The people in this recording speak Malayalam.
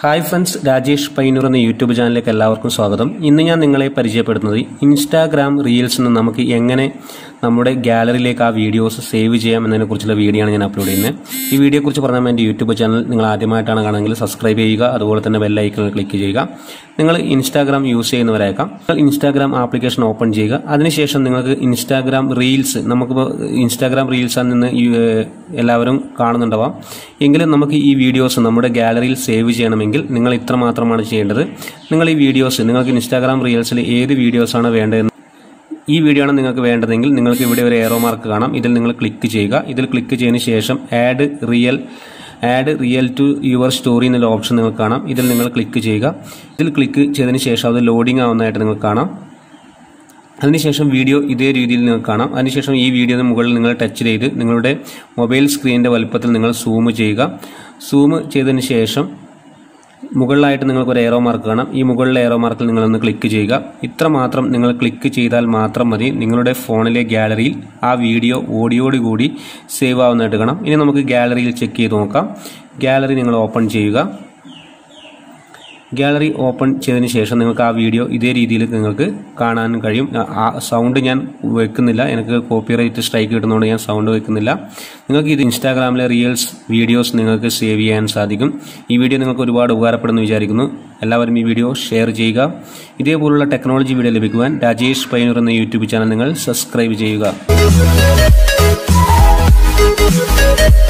ഹായ് ഫ്രണ്ട്സ് രാജേഷ് പൈനൂർ എന്ന യൂട്യൂബ് ചാനലിലേക്ക് എല്ലാവർക്കും സ്വാഗതം ഇന്ന് ഞാൻ നിങ്ങളെ പരിചയപ്പെടുത്തുന്നത് ഇൻസ്റ്റാഗ്രാം റീൽസ് നിന്ന് നമുക്ക് എങ്ങനെ നമ്മുടെ ഗാലറിയിലേക്ക് ആ വീഡിയോസ് സേവ് ചെയ്യാം എന്നതിനെ കുറിച്ചുള്ള വീഡിയോ ആണ് ഞാൻ അപ്ലോഡ് ചെയ്യുന്നത് ഈ വീഡിയോ കുറിച്ച് പറഞ്ഞാൽ എൻ്റെ യൂട്യൂബ് ചാനൽ നിങ്ങൾ ആദ്യമായിട്ടാണ് കാണുമെങ്കിൽ സബ്സ്ക്രൈബ് ചെയ്യുക അതുപോലെ തന്നെ ബെൽ ഐക്കണിൽ ക്ലിക്ക് ചെയ്യുക നിങ്ങൾ ഇൻസ്റ്റാഗ്രാം യൂസ് ചെയ്യുന്നവരായേക്കാം നിങ്ങൾ ഇൻസ്റ്റാഗ്രാം ആപ്ലിക്കേഷൻ ഓപ്പൺ ചെയ്യുക അതിനുശേഷം നിങ്ങൾക്ക് ഇൻസ്റ്റാഗ്രാം റീൽസ് നമുക്കിപ്പോൾ ഇൻസ്റ്റാഗ്രാം റീൽസിൽ നിന്ന് ഈ, ഏഹ്, എല്ലാവരും കാണുന്നുണ്ടാവാം എങ്കിലും നമുക്ക് ഈ വീഡിയോസ് നമ്മുടെ ഗാലറിയിൽ സേവ് ചെയ്യണമെങ്കിൽ നിങ്ങൾ ഇത്ര മാത്രമാണ് ചെയ്യേണ്ടത് നിങ്ങൾ ഈ വീഡിയോസ് നിങ്ങൾക്ക് ഇൻസ്റ്റാഗ്രാം റീൽസിൽ ഏത് വീഡിയോസാണ് വേണ്ടതെന്ന് ഈ വീഡിയോ ആണ് നിങ്ങൾക്ക് വേണ്ടതെങ്കിൽ നിങ്ങൾക്ക് ഇവിടെ ഒരു ഏറോ മാർക്ക് കാണാം ഇതിൽ നിങ്ങൾ ക്ലിക്ക് ചെയ്യുക ഇതിൽ ക്ലിക്ക് ചെയ്തതിന് ശേഷം add reel add reel to your story എന്നുള്ള ഓപ്ഷൻ നിങ്ങൾക്ക് കാണാം ഇതിൽ നിങ്ങൾ ക്ലിക്ക് ചെയ്യുക ഇതിൽ ക്ലിക്ക് ചെയ്തതിന് ശേഷം അത് ലോഡിംഗ് ആവുന്നതായിട്ട് നിങ്ങൾക്ക് കാണാം അതിനുശേഷം വീഡിയോ ഇതേ രീതിയിൽ നിങ്ങൾക്ക് കാണാം അതിനുശേഷം ഈ വീഡിയോയുടെ മുകളിൽ നിങ്ങൾ ടച്ച് ചെയ്ത് നിങ്ങളുടെ മൊബൈൽ സ്ക്രീനിന്റെ വലുപ്പത്തിൽ നിങ്ങൾ സൂം ചെയ്യുക സൂം ചെയ്തതിന് ശേഷം മുകളിലായിട്ട് നിങ്ങൾക്ക് ഒരു എയറോ മാർക്ക് കാണാം ഈ മുകളിലെ എയറോ മാർക്കിൽ നിങ്ങളൊന്ന് ക്ലിക്ക് ചെയ്യുക ഇത്ര മാത്രം നിങ്ങൾ ക്ലിക്ക് ചെയ്താൽ മാത്രം മതി നിങ്ങളുടെ ഫോണിലെ ഗാലറിയിൽ ആ വീഡിയോ ഓഡിയോട് കൂടി സേവ് ആവുന്നതായിട്ട് കാണാം ഇനി നമുക്ക് ഗാലറിയിൽ ചെക്ക് ചെയ്ത് നോക്കാം ഗാലറി നിങ്ങൾ ഓപ്പൺ ചെയ്യുക ഗാലറി ഓപ്പൺ ചെയ്തതിന് ശേഷം നിങ്ങൾക്ക് ആ വീഡിയോ ഇതേ രീതിയിൽ നിങ്ങൾക്ക് കാണാൻ കഴിയും ആ സൗണ്ട് ഞാൻ വെക്കുന്നില്ല എനിക്ക് കോപ്പിറൈറ്റ് സ്ട്രൈക്ക് കിട്ടുന്നതുകൊണ്ട് ഞാൻ സൗണ്ട് വെക്കുന്നില്ല നിങ്ങൾക്ക് ഇത് ഇൻസ്റ്റാഗ്രാമിലെ റീൽസ് വീഡിയോസ് നിങ്ങൾക്ക് സേവ് ചെയ്യാൻ സാധിക്കും ഈ വീഡിയോ നിങ്ങൾക്ക് ഒരുപാട് ഉപകാരപ്പെടുമെന്ന് വിചാരിക്കുന്നു എല്ലാവരും ഈ വീഡിയോ ഷെയർ ചെയ്യുക ഇതേപോലുള്ള ടെക്നോളജി വീഡിയോ ലഭിക്കുവാൻ രാജേഷ് പൈനൂർ എന്ന യൂട്യൂബ് ചാനൽ നിങ്ങൾ സബ്സ്ക്രൈബ് ചെയ്യുക